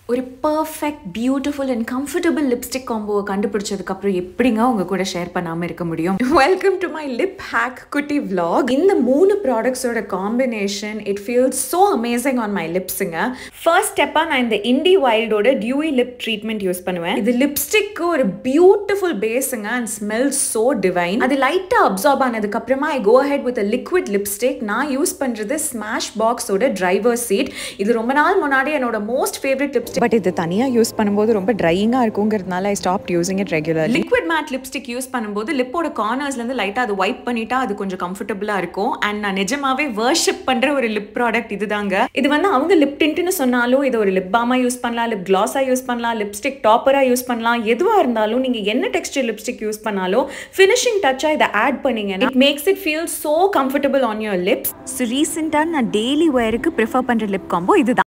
ஒரு perfect beautiful and comfortable lipstick காம்போவை கண்டுபிடிச்சதுக்கப்புறம் எப்படிங்க உங்க கூட ஷேர் பண்ணாமல் இருக்க முடியும் welcome to my lip hack குட்டி vlog இந்த மூணு ப்ராடக்ட்ஸோட combination it feels so amazing on my லிப்ஸுங்க ஃபர்ஸ்ட் ஸ்டெப்பாக நான் இந்த இண்டி வைல்டோட டியூவி லிப் ட்ரீட்மெண்ட் யூஸ் பண்ணுவேன் இது லிப்ஸ்டிக்கு ஒரு பியூட்டிஃபுல் பேஸுங்க அண்ட் ஸ்மெல் ஸோ டிவைன் அது லைட்டாக அப்சார்ப் ஆனதுக்கப்புறமா I go ahead with liquid lipstick நான் யூஸ் பண்ணுறது ஸ்மாஷ் பாக்ஸோட டிரைவர் சீட் இது ரொம்ப நாள் முன்னாடி என்னோட மோஸ்ட் ஃபேவரட் லிப்ஸ்டிக் பட் இது தனியாக யூஸ் பண்ணும்போது ரொம்ப ட்ரையிங்காக இருக்குங்கிறதுனால I stop using it regularly liquid matte lipstick use பண்ணும்போது லிப்போட கார்னர்ஸ்லேருந்து லைட்டாக அது வைப் பண்ணிட்டா அது கொஞ்சம் கம்ஃபர்டபுளாக இருக்கும் அண்ட் நான் நிஜமாவே வர்ஷிப் பண்ணுற ஒரு லிப் ப்ராடக்ட் இதுதாங்க இது வந்து அவங்க லிப் டின்ட்னு சொன்னாலும் இதை ஒரு லிப் பாமாக யூஸ் பண்ணலாம் லிப் கிளாஸாக யூஸ் பண்ணலாம் லிப்ஸ்டிக் டாப்பராக யூஸ் பண்ணலாம் எதுவாக இருந்தாலும் நீங்கள் என்ன டெக்ஸ்டர் லிப்ஸ்டிக் யூஸ் பண்ணாலும் ஃபினிஷிங் டச்சாக இதை ஆட் பண்ணீங்கன்னா it makes it feel so comfortable on your lips so ரீசெண்டாக நான் டெய்லி வேருக்கு ப்ரிஃபர் பண்ணுற லிப் காம்போ இதுதான்